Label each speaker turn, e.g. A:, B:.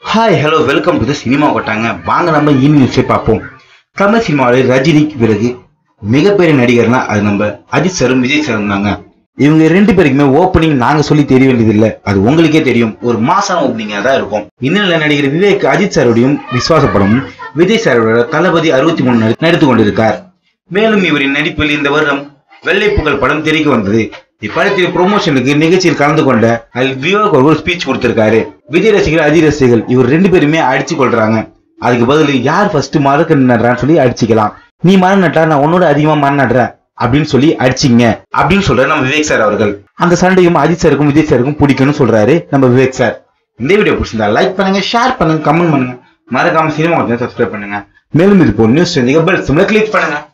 A: hi hello welcome to the cinema கொட்டாங்க வாங்க நம்ம இனி நியூஸை பார்ப்போம் தமிழ் சினிமாவில் ரஜினிக்கு பிறகு மிகப்பெரிய நடிகர்னா அது நம்ம அஜித் சாரும் விஜய் சாரும் தாங்க இவங்க ரெண்டு பேருக்குமே ஓப்பனிங் நாங்க சொல்லி தெரிய வேண்டியதில்லை அது உங்களுக்கே தெரியும் ஒரு மாசான ஓப்பனிங்கா தான் இருக்கும் இன்னும் நடிகர் விவேக் அஜித் சாரோடையும் விஸ்வாச படமும் விஜய் சாரோட தளபதி அறுபத்தி மூணு நடித்து கொண்டிருக்கார் மேலும் இவரின் நடிப்பில் இந்த வருடம் வெள்ளை புகழ் படம் திரைக்கு வந்தது இப்படத்தில் ப்ரொமோஷனுக்கு நிகழ்ச்சியில் கலந்து கொண்ட அதில் விவேக் ஒரு ஸ்பீச் கொடுத்திருக்காரு விஜய் ரசிகர்கள் அஜித் ரசிகர்கள் இவர் ரெண்டு பேருமே அடிச்சு கொள்றாங்க அதுக்கு பதில் யார் ஃபர்ஸ்ட் மரக்க நடுறான்னு சொல்லி அடிச்சுக்கலாம் நீ மரம் நட்டா நான் உன்னோட அதிகமா மரம் நடுறேன் அப்படின்னு சொல்லி அடிச்சிங்க அப்படின்னு சொல்றாரு நம்ம விவேக் சார் அவர்கள் அந்த சண்டையும் அஜித் சாருக்கும் விஜய் சாருக்கும் பிடிக்கும்னு சொல்றாரு நம்ம விவேக் சார் இந்த வீடியோ பிடிச்சிருந்தா லைக் பண்ணுங்க ஷேர் பண்ணுங்க கமெண்ட் பண்ணுங்க மறக்காம சினிமா சப்ஸ்கிரைப் பண்ணுங்க மேலும் இது போல் நியூஸ் பெல் சிம்ல கிளிக் பண்ணுங்க